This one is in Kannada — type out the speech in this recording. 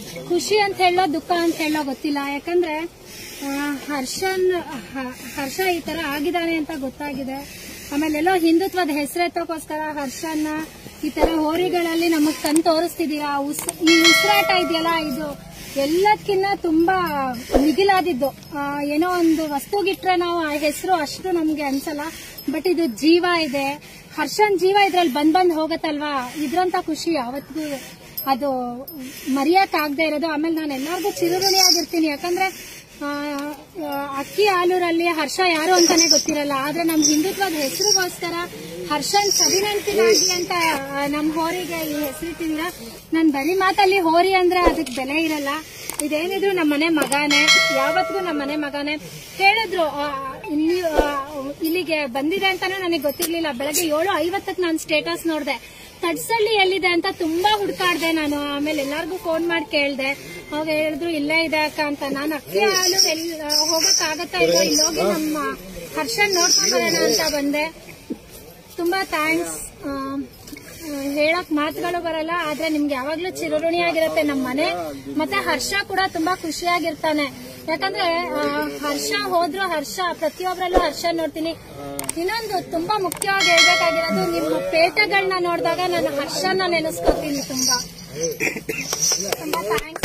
ಖುಷಿ ಅಂತ ಹೇಳೋ ದುಃಖ ಅಂತ ಹೇಳೋ ಗೊತ್ತಿಲ್ಲ ಯಾಕಂದ್ರೆ ಆ, ಹರ್ಷನ್ ಹ- ಹರ್ಷ ಈ ತರ ಆಗಿದ್ದಾನೆ ಅಂತ ಗೊತ್ತಾಗಿದೆ ಆಮೇಲೆ ಎಲ್ಲೋ ಹಿಂದುತ್ವದ ಹೆಸರೆತ್ತೋಕೋಸ್ಕರ ಹರ್ಷನ್ನ ಈ ತರ ಹೋರಿಗಳಲ್ಲಿ ನಮಗ್ ಕಣ್ ತೋರಿಸ್ತಿದೀರಾ ಉಸ್ ಈ ಉಸಿರಾಟ ಇದೆಯಲ್ಲ ಇದು ಎಲ್ಲದಕ್ಕಿಂತ ತುಂಬಾ ಮಿಗಿಲಾದಿದ್ದು ಆ, ಏನೋ ಒಂದು ವಸ್ತುಗಿಟ್ರೆ ನಾವು ಆ ಹೆಸರು ಅಷ್ಟು ನಮ್ಗೆ ಅನ್ಸಲ್ಲ ಬಟ್ ಇದು ಜೀವ ಇದೆ ಹರ್ಷನ್ ಜೀವ ಇದ್ರಲ್ಲಿ ಬಂದ್ ಬಂದ್ ಹೋಗತ್ತಲ್ವಾ ಇದ್ರಂತ ಖುಷಿ ಯಾವತ್ತಿಗೂ ಅದು ಮರೆಯಕ್ ಆಗದೆ ಇರೋದು ಆಮೇಲೆ ನಾನು ಎಲ್ಲಾರ್ಗು ಚಿರಋಣಿಯಾಗಿರ್ತೀನಿ ಯಾಕಂದ್ರೆ ಆ, ಆ, ಅಕ್ಕಿ ಆಲೂರಲ್ಲಿ ಹರ್ಷ ಯಾರು ಅಂತಾನೆ ಗೊತ್ತಿರಲ್ಲ ಆದ್ರೆ ನಮ್ ಹಿಂದುತ್ವದ ಹೆಸರಿಗೋಸ್ಕರ ಹರ್ಷನ್ ಸವಿನಂತಿನಾಗಿ ಅಂತ ಆ, ನಮ್ ಹೋರಿಗೆ ಈ ಹೆಸರಿಟ್ಟಿದೀರ ನನ್ ಬರೀ ಮಾತಲ್ಲಿ ಹೋರಿ ಅಂದ್ರೆ ಅದಕ್ ಬೆಲೆ ಇರಲ್ಲ ಇದೇನಿದ್ರು ನಮ್ಮ ಮನೆ ಮಗಾನೆ ಯಾವತ್ತಿಗೂ ನಮ್ಮ ಮನೆ ಮಗಾನೆ ಹೇಳಿದ್ರು ಆ, ಇಲ್ಲಿ ಆ, ಇಲ್ಲಿಗೆ ಬಂದಿದೆ ಅಂತಾನು ನನಗೆ ಗೊತ್ತಿರ್ಲಿಲ್ಲ ಬೆಳಗ್ಗೆ ಏಳು ಐವತ್ತಕ್ಕೆ ನಾನು ಸ್ಟೇಟಸ್ ನೋಡಿದೆ ತಡ್ಸಳ್ಳಿ ಎಲ್ಲಿದೆ ಅಂತ ತುಂಬಾ ಹುಡ್ಕಾಡ್ದೆ ನಾನು ಆಮೇಲೆ ಎಲ್ಲಾರ್ಗು ಫೋನ್ ಮಾಡಿ ಕೇಳ್ದೆ ಅವಾಗ ಹೇಳಿದ್ರು ಇಲ್ಲೇ ಇದೆ ಅಕ್ಕ ಅಂತ ನಾನು ಅಕ್ಕಿ ಹಾಲು ಎಲ್ಲಿ ಹೋಗಕ್ ಆಗತ್ತಾ ಇಲ್ಲ ಇಲ್ಲಿ ಹೋಗಿ ನಮ್ಮ ಹರ್ಷನ್ ನೋಡ್ಕೊಂಡ್ ಬರೋಣ ಅಂತ ಬಂದೆ ತುಂಬಾ ಥ್ಯಾಂಕ್ಸ್ ಹೇಳಕ್ ಮಾತುಗಳು ಬರಲ್ಲ ಆದ್ರೆ ನಿಮ್ಗೆ ಯಾವಾಗ್ಲೂ ಚಿರಋಣಿಯಾಗಿರುತ್ತೆ ನಮ್ಮ ಮನೆ ಮತ್ತೆ ಹರ್ಷ ಕೂಡ ತುಂಬಾ ಖುಷಿಯಾಗಿರ್ತಾನೆ ಯಾಕಂದ್ರೆ ಆ, ಹರ್ಷ ಹೋದ್ರು ಹರ್ಷ ಪ್ರತಿಯೊಬ್ಬರಲ್ಲೂ ಹರ್ಷ ನೋಡ್ತೀನಿ ಇನ್ನೊಂದು ತುಂಬಾ ಮುಖ್ಯವಾಗಿ ಹೇಳ್ಬೇಕಾಗಿರೋದು ನಿಮ್ಮ ಪೇಟೆಗಳನ್ನ ನೋಡಿದಾಗ ನಾನು ಹರ್ಷನ ನೆನೆಸ್ಕೊತೀನಿ ತುಂಬಾ ತುಂಬಾ ಥ್ಯಾಂಕ್ಸ್